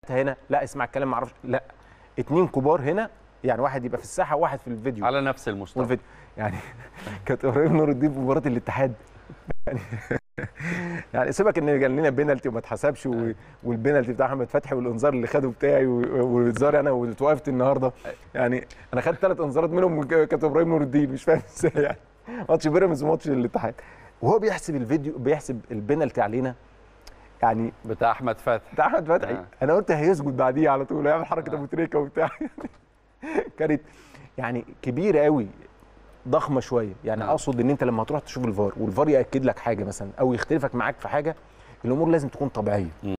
هنا لا اسمع الكلام ما اعرفش لا اتنين كبار هنا يعني واحد يبقى في الساحه وواحد في الفيديو على نفس المستوى والفيديو يعني كانت ابراهيم نور الدين في مباراه الاتحاد يعني يعني سيبك ان كان لنا بينالتي وما اتحسبش و- والبينالتي بتاع احمد فتحي والانذار اللي خده بتاعي و- والانذار انا واتوقفت النهارده يعني انا خدت ثلاث انذارات منهم كانت ابراهيم نور الدين مش فاهم ازاي يعني ماتش بيراميدز وماتش الاتحاد وهو بيحسب الفيديو بيحسب البينالتي علينا يعني بتاع احمد فتحي بتاع احمد فتحي آه. انا قلت هيسجد بعديها على طول هيعمل حركه آه. ابو تريكه وبتاع كانت يعني كبيره قوي ضخمه شويه يعني نعم. اقصد ان انت لما هتروح تشوف الفار والفار ياكد لك حاجه مثلا او يختلفك معاك في حاجه الامور لازم تكون طبيعيه